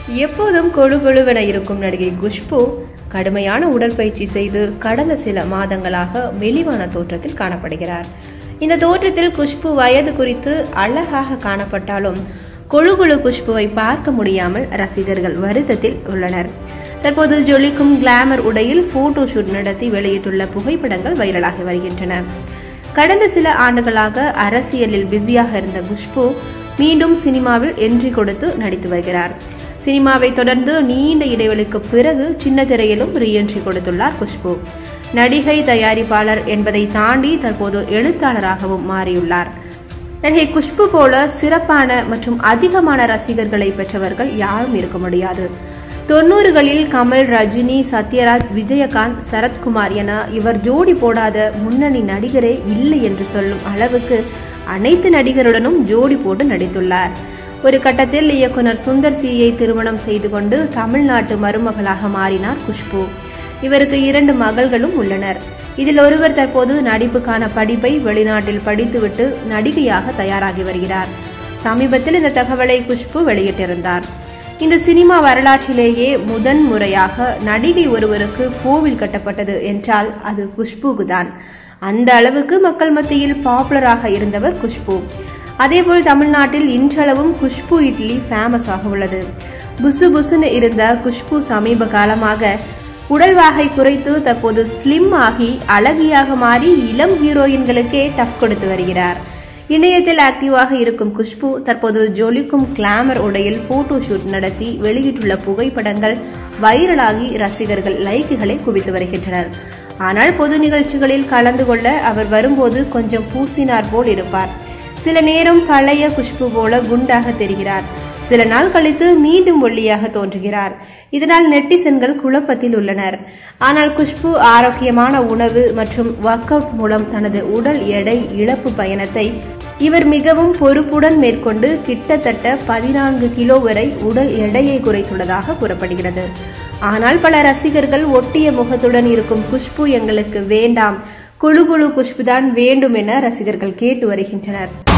எப்போதும் கொழு கொழுவென இருக்கும் நடிகை குஷ்பு கடுமையான உடற்பயிற்சி செய்து கடந்த சில மாதங்களாக மெலிவான தோற்றத்தில் காணப்படுகிறார் இந்த தோற்றத்தில் குஷ்பு வயது குறித்து அழகாக காணப்பட்டாலும் கொழு கொழு குஷ்புவை பார்க்க முடியாமல் ரசிகர்கள் வருத்தத்தில் உள்ளனர் தற்போது ஜொலிக்கும் கிளாமர் உடையில் போட்டோ ஷூட் நடத்தி வெளியிட்டுள்ள புகைப்படங்கள் வைரலாகி வருகின்றன கடந்த சில ஆண்டுகளாக அரசியலில் பிஸியாக இருந்த குஷ்பு மீண்டும் சினிமாவில் என்ட்ரி கொடுத்து நடித்து வருகிறார் சினிமாவை தொடர்ந்து நீண்ட இடைவெளிக்கு பிறகு சின்ன திரையிலும் ரீஎன்ட்ரி கொடுத்துள்ளார் குஷ்பு நடிகை தயாரிப்பாளர் என்பதை தாண்டி தற்போது எழுத்தாளராகவும் மாறியுள்ளார் நடிகை குஷ்பு போல சிறப்பான மற்றும் அதிகமான ரசிகர்களை பெற்றவர்கள் யாரும் இருக்க முடியாது தொண்ணூறுகளில் கமல் ரஜினி சத்யராஜ் விஜயகாந்த் சரத்குமார் என இவர் ஜோடி போடாத முன்னணி நடிகரே இல்லை என்று சொல்லும் அளவுக்கு அனைத்து நடிகருடனும் ஜோடி போட்டு நடித்துள்ளார் ஒரு கட்டத்தில் இயக்குனர் சுந்தர் சியை திருமணம் செய்து கொண்டு தமிழ்நாட்டு மருமகளாக மாறினார் குஷ்பு இவருக்கு இரண்டு மகள்களும் உள்ளனர் இதில் ஒருவர் தற்போது நடிப்புக்கான படிப்பை வெளிநாட்டில் படித்துவிட்டு நடிகையாக தயாராகி வருகிறார் சமீபத்தில் இந்த தகவலை குஷ்பு வெளியிட்டிருந்தார் இந்த சினிமா வரலாற்றிலேயே முதன் முறையாக நடிகை ஒருவருக்கு கோவில் கட்டப்பட்டது என்றால் அது குஷ்புக்கு தான் அந்த அளவுக்கு மக்கள் மத்தியில் பாப்புலராக இருந்தவர் குஷ்பு அதேபோல் தமிழ்நாட்டில் இன்றளவும் குஷ்பு இட்லி ஃபேமஸாக உள்ளது புசு புசுன்னு இருந்த குஷ்பு சமீப காலமாக உடல்வாகை குறைத்து தற்போது ஸ்லிம் ஆகி அழகியாக மாறி இளம் ஹீரோயின்களுக்கே டஃப் கொடுத்து வருகிறார் இணையத்தில் ஆக்டிவாக இருக்கும் குஷ்பு தற்போது ஜொலிக்கும் கிளாமர் உடையில் போட்டோ ஷூட் நடத்தி வெளியிட்டுள்ள புகைப்படங்கள் வைரலாகி ரசிகர்கள் லைக்குகளை குவித்து வருகின்றனர் ஆனால் பொது நிகழ்ச்சிகளில் கலந்து கொள்ள அவர் வரும்போது கொஞ்சம் பூசினார் போல் இருப்பார் சில நேரம் பழைய குஷ்பு போல குண்டாக தெரிகிறார் சில நாள் கழித்து மீண்டும் ஒல்லியாக தோன்றுகிறார் இதனால் நெட்டிசன்கள் குழப்பத்தில் உள்ளனர் ஆனால் குஷ்பு ஆரோக்கியமான உணவு மற்றும் ஒர்க் அவுட் மூலம் தனது உடல் எடை இழப்பு பயணத்தை இவர் மிகவும் பொறுப்புடன் மேற்கொண்டு கிட்டத்தட்ட பதினான்கு கிலோ வரை உடல் எடையை குறைத்துள்ளதாக கூறப்படுகிறது ஆனால் பல ரசிகர்கள் ஒட்டிய முகத்துடன் இருக்கும் குஷ்பு எங்களுக்கு வேண்டாம் குழு குழு குஷ்புதான் வேண்டும் என ரசிகர்கள் கேட்டு வருகின்றனர்